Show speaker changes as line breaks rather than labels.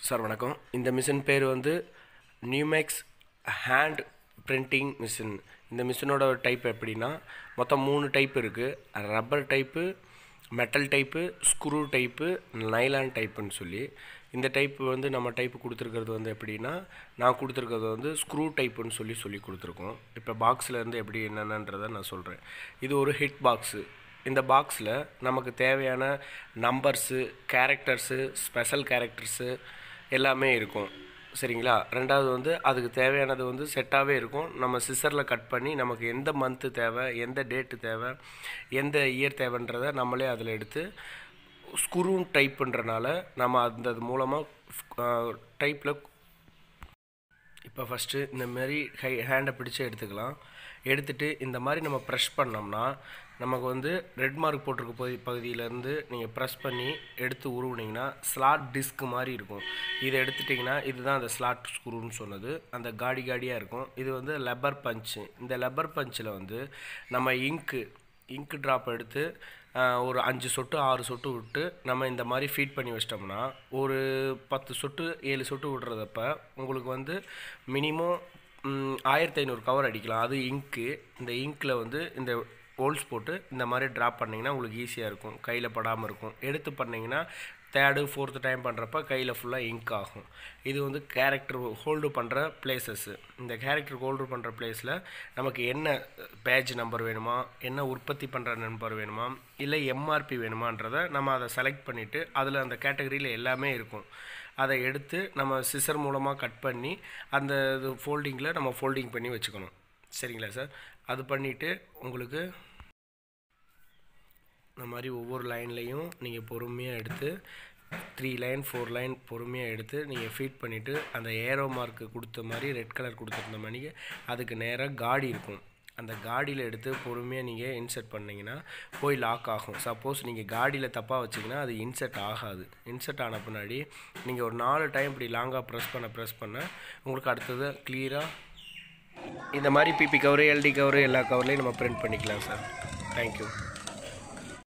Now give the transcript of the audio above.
sir வணக்கம் இந்த machine பேர் வந்து நியூமேக்ஸ் ஹேண்ட் பிரிண்டிங் மிஷின் இந்த மிஷினோட டைப் எப்படின்னா மொத்தம் மூணு டைப் இருக்குது rubber type metal type screw type nylon டைப்புன்னு சொல்லி இந்த டைப் வந்து நம்ம டைப்பு கொடுத்துருக்கிறது வந்து எப்படின்னா நான் கொடுத்துருக்கிறது வந்து ஸ்க்ரூ டைப்புன்னு சொல்லி சொல்லி கொடுத்துருக்கோம் இப்போ பாக்ஸில் இருந்து எப்படி என்னென்னன்றதை நான் சொல்கிறேன் இது ஒரு ஹிட் பாக்ஸு இந்த பாக்ஸில் நமக்கு தேவையான நம்பர்ஸு கேரக்டர்ஸு ஸ்பெஷல் கேரக்டர்ஸு எல்லாமே இருக்கும் சரிங்களா ரெண்டாவது வந்து அதுக்கு தேவையானது வந்து செட்டாகவே இருக்கும் நம்ம சிசரில் கட் பண்ணி நமக்கு எந்த மந்த்து தேவை எந்த டேட்டு தேவை எந்த இயர் தேவைன்றதை நம்மளே அதில் எடுத்து ஸ்க்ரூ டைப் பண்ணுறனால நம்ம அந்த அது மூலமாக டைப்பில் இப்போ ஃபஸ்ட்டு இந்த மாதிரி ஹை ஹேண்டை பிடிச்சு எடுத்துக்கலாம் எடுத்துகிட்டு இந்த மாதிரி நம்ம ப்ரெஷ் பண்ணோம்னா நமக்கு வந்து ரெட் மார்க் போட்டிருக்க பகுதி பகுதியிலேருந்து நீங்கள் ப்ரெஸ் பண்ணி எடுத்து உருவுனீங்கன்னா ஸ்லாட் டிஸ்க் மாதிரி இருக்கும் இதை எடுத்துட்டிங்கன்னா இதுதான் அந்த ஸ்லாட் ஸ்க்ரூன்னு சொன்னது அந்த காடி காடியாக இருக்கும் இது வந்து லெப்பர் பஞ்சு இந்த லெப்பர் பஞ்சில் வந்து நம்ம இங்க்கு இங்க் ட்ராப் எடுத்து ஒரு அஞ்சு சொட்டு ஆறு சொட்டு விட்டு நம்ம இந்த மாதிரி ஃபீட் பண்ணி வச்சிட்டோம்னா ஒரு பத்து சொட்டு ஏழு சொட்டு விடுறதப்ப உங்களுக்கு வந்து மினிமம் ஆயிரத்தி ஐநூறு கவர் அடிக்கலாம் அது இங்க்கு இந்த இங்க்கில் வந்து இந்த ஹோல்ஸ் போட்டு இந்த மாதிரி ட்ராப் பண்ணிங்கன்னா உங்களுக்கு ஈஸியாக இருக்கும் கையில் படாமல் இருக்கும் எடுத்து பண்ணிங்கன்னா தேர்டு ஃபோர்த்து டைம் பண்ணுறப்ப கையில் ஃபுல்லாக இங்க் ஆகும் இது வந்து கேரக்டர் ஹோல்டு பண்ணுற பிளேசஸ்ஸு இந்த கேரக்டர் ஹோல்டு பண்ணுற பிளேஸில் நமக்கு என்ன பேஜ் நம்பர் வேணுமா என்ன உற்பத்தி பண்ணுற நம்பர் வேணுமா இல்லை எம்ஆர்பி வேணுமான்றதை நம்ம அதை செலக்ட் பண்ணிவிட்டு அதில் அந்த கேட்டகரியில் எல்லாமே இருக்கும் அதை எடுத்து நம்ம சிசர் மூலமாக கட் பண்ணி அந்த இது ஃபோல்டிங்கில் நம்ம ஃபோல்டிங் பண்ணி வச்சுக்கணும் சரிங்களா சார் அது பண்ணிவிட்டு உங்களுக்கு இந்த மாதிரி ஒவ்வொரு லைன்லேயும் நீங்கள் பொறுமையாக எடுத்து த்ரீ லைன் ஃபோர் லைன் பொறுமையாக எடுத்து நீங்கள் ஃபீட் பண்ணிவிட்டு அந்த ஏரோ மார்க்கு கொடுத்த மாதிரி ரெட் கலர் கொடுத்துருந்த மாதிரி அதுக்கு நேராக காடி இருக்கும் அந்த காடியில் எடுத்து பொறுமையாக நீங்கள் இன்சர்ட் பண்ணிங்கன்னா போய் லாக் ஆகும் சப்போஸ் நீங்கள் காடியில் தப்பாக வச்சிங்கன்னா அது இன்சர்ட் ஆகாது இன்சர்ட் ஆன பின்னாடி நீங்கள் ஒரு நாலு டைம் இப்படி லாங்காக ப்ரெஸ் பண்ண ப்ரெஸ் பண்ண உங்களுக்கு அடுத்தது கிளியராக இந்த மாதிரி பிபி கவரு எல்டி கவரு எல்லா கவர்லேயும் நம்ம பிரிண்ட் பண்ணிக்கலாம் சார் தேங்க்யூ